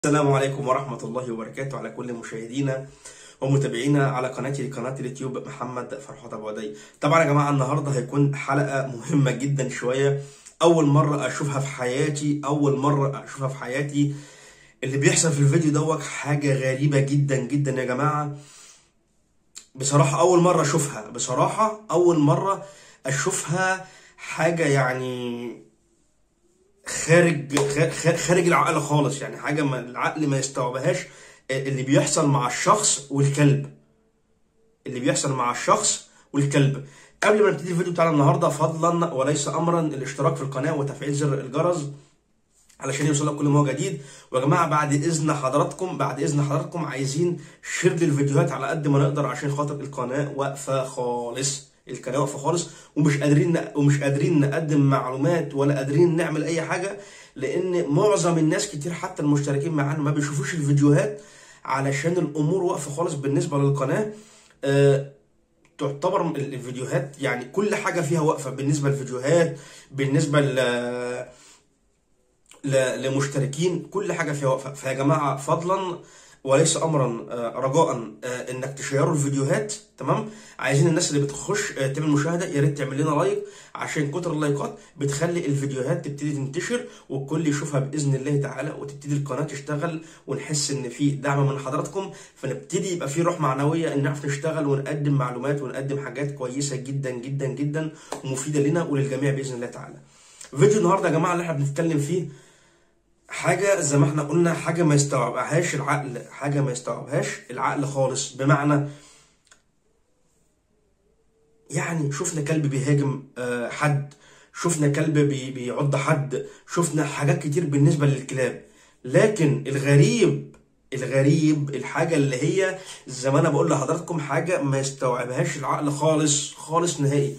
السلام عليكم ورحمة الله وبركاته على كل مشاهدينا ومتابعينا على قناتي قناة اليوتيوب محمد فرحات أبو عدي طبعا يا جماعة النهاردة هيكون حلقة مهمة جدا شوية أول مرة أشوفها في حياتي أول مرة أشوفها في حياتي اللي بيحصل في الفيديو دوت حاجة غريبة جدا جدا يا جماعة بصراحة أول مرة أشوفها بصراحة أول مرة أشوفها حاجة يعني خارج خارج, خارج العقل خالص يعني حاجه ما العقل ما يستوعبهاش اللي بيحصل مع الشخص والكلب اللي بيحصل مع الشخص والكلب قبل ما نبتدي الفيديو بتاعنا النهارده فضلا وليس امرا الاشتراك في القناه وتفعيل زر الجرس علشان يوصلك كل ما هو جديد ويا جماعه بعد اذن حضراتكم بعد اذن حضراتكم عايزين شير للفيديوهات على قد ما نقدر عشان خاطر القناه واقفه خالص القناه واقفه خالص ومش قادرين ومش قادرين نقدم معلومات ولا قادرين نعمل اي حاجه لان معظم الناس كتير حتى المشتركين معانا ما بيشوفوش الفيديوهات علشان الامور واقفه خالص بالنسبه للقناه أه تعتبر الفيديوهات يعني كل حاجه فيها واقفه بالنسبه للفيديوهات بالنسبه ل لمشتركين كل حاجه فيها واقفه فيا جماعه فضلا وليس امرا رجاء انك تشيروا الفيديوهات تمام عايزين الناس اللي بتخش تعمل مشاهده يا ريت تعمل لنا لايك عشان كتر اللايكات بتخلي الفيديوهات تبتدي تنتشر والكل يشوفها باذن الله تعالى وتبتدي القناه تشتغل ونحس ان في دعم من حضراتكم فنبتدي يبقى في روح معنويه ان نعرف نشتغل ونقدم معلومات ونقدم حاجات كويسه جدا جدا جدا ومفيده لنا وللجميع باذن الله تعالى فيديو النهارده يا جماعه اللي احنا بنتكلم فيه حاجة زي ما احنا قلنا حاجة ما يستوعبهاش العقل حاجة ما يستوعبهاش العقل خالص بمعنى يعني شفنا كلب بيهاجم حد شفنا كلب بيعض حد شفنا حاجات كتير بالنسبة للكلاب لكن الغريب الغريب الحاجة اللي هي زي ما انا بقول لحضراتكم حاجة ما يستوعبهاش العقل خالص خالص نهائي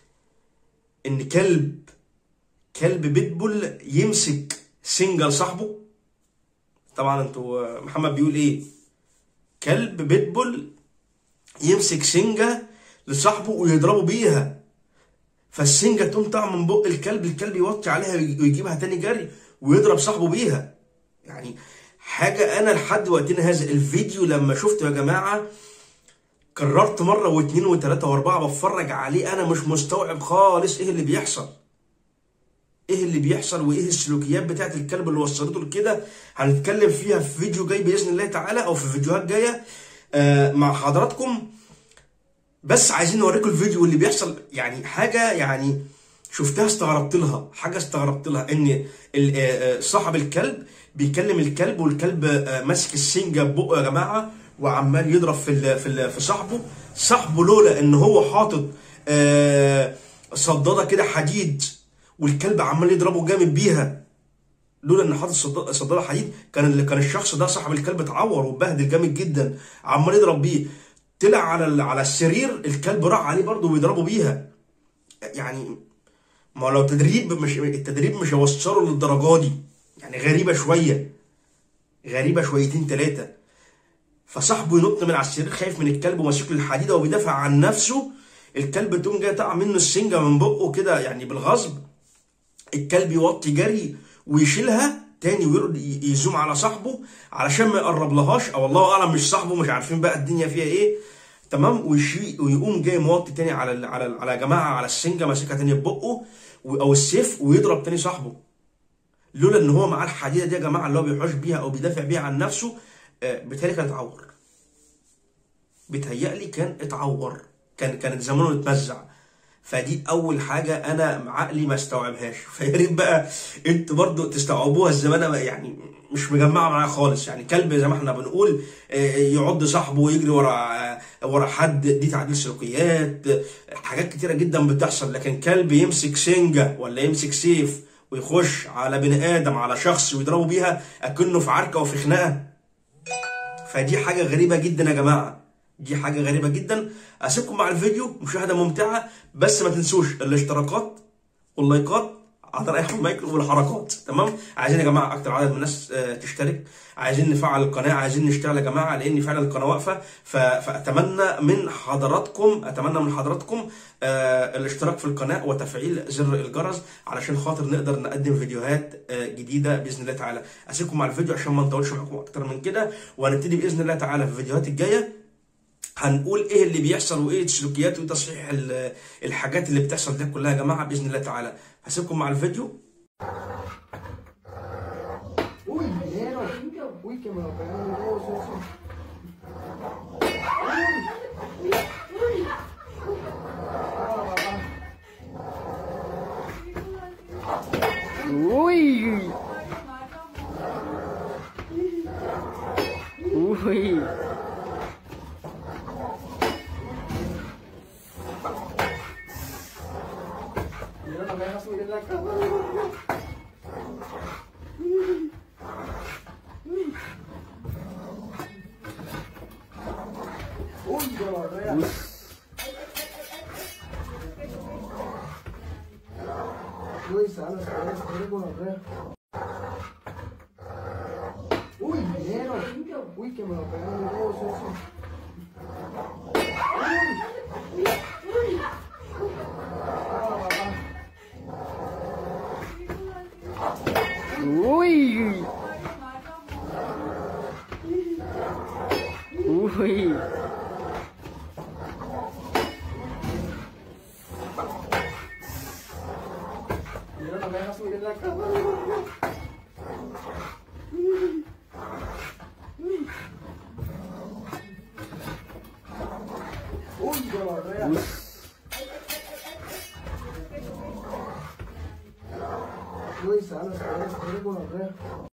ان كلب كلب بيتبول يمسك سنجل صاحبه طبعا انتوا محمد بيقول ايه كلب بيتبول يمسك سنجة لصاحبه ويضربه بيها فالسنجة تقوم طالعة من بق الكلب الكلب يوطي عليها ويجيبها تاني جري ويضرب صاحبه بيها يعني حاجة أنا لحد وقتنا هذا الفيديو لما شفته يا جماعة كررت مرة واثنين وثلاثة وأربعة بتفرج عليه أنا مش مستوعب خالص إيه اللي بيحصل ايه اللي بيحصل وايه السلوكيات بتاعت الكلب اللي وصلته لكده هنتكلم فيها في فيديو جاي باذن الله تعالى او في فيديوهات جايه آه مع حضراتكم بس عايزين نوريكم الفيديو اللي بيحصل يعني حاجه يعني شفتها استغربت لها حاجه استغربت لها ان صاحب الكلب بيكلم الكلب والكلب ماسك السنجه ببقه يا جماعه وعمال يضرب في في في صاحبه صاحبه لولا ان هو حاطط آه صداده كده حديد والكلب عمال يضربه جامد بيها لولا ان حاطط صداله حديد كان اللي كان الشخص ده صاحب الكلب اتعور واتبهدل جامد جدا عمال يضرب بيه طلع على على السرير الكلب راح عليه برضه ويضربه بيها يعني ما لو تدريب مش التدريب مش هيوصله للدرجه دي يعني غريبه شويه غريبه شويتين ثلاثه فصاحبه ينط من على السرير خايف من الكلب وماسك له الحديده وبيدافع عن نفسه الكلب تقوم جاي تقع منه السنجه من بقه كده يعني بالغصب الكلب يوطي جري ويشيلها تاني ويزوم على صاحبه علشان ما يقرب لهاش او الله اعلم مش صاحبه مش عارفين بقى الدنيا فيها ايه تمام ويشي ويقوم جاي موطي تاني على ال على ال على جماعه على السنجه ماسكها تاني ببقه او السيف ويضرب تاني صاحبه لولا ان هو معاه الحديده دي يا جماعه اللي هو بيحوش بيها او بيدافع بيها عن نفسه بالتالي كان اتعور بيتهيألي كان اتعور كان كانت زمانه اتمزع فدي اول حاجه انا عقلي ما استوعبهاش فيا ريت بقى انتوا برضو تستوعبوها الزمان انا يعني مش مجمعه معايا خالص يعني كلب زي ما احنا بنقول يعض صاحبه ويجري ورا ورا حد دي تعديل سلوكيات حاجات كتيره جدا بتحصل لكن كلب يمسك سنجه ولا يمسك سيف ويخش على بني ادم على شخص ويضربه بيها اكنه في عركه وفي خناقه فدي حاجه غريبه جدا يا جماعه دي حاجة غريبة جدا أسيبكم مع الفيديو مشاهدة ممتعة بس ما تنسوش الاشتراكات واللايكات اقدر اريح من المايك والحركات تمام عايزين يا جماعه اكتر عدد من الناس آه، تشترك عايزين نفعل القناه عايزين نشتغل يا جماعه لان فعلا القناه واقفه ف- فاتمنى من حضراتكم اتمنى من حضراتكم آه، الاشتراك في القناه وتفعيل زر الجرس علشان خاطر نقدر نقدم فيديوهات آه، جديده باذن الله تعالى اسيبكم مع الفيديو عشان ما نطولش معاكم اكتر من كده وهنبتدي باذن الله تعالى في الفيديوهات الجايه هنقول ايه اللي بيحصل وايه السلوكيات وتصحيح ال- الحاجات اللي بتحصل دي كلها يا جماعه باذن الله تعالى هسيبكم مع الفيديو Uy, dinero. Uy, que me lo pegaron los dos, eso. Uy. Uy. Mira, no me dejas subir en la cama. Uy, qué barrera. Uy, salas, eres gonorrea. Uy, dinero. Uy, que me lo pegaron los dos, eso. Uy. Uy. Mira, no me dejas subir en la cama. Uy, qué barrera. Uy, salas, eres, eres gonorrea.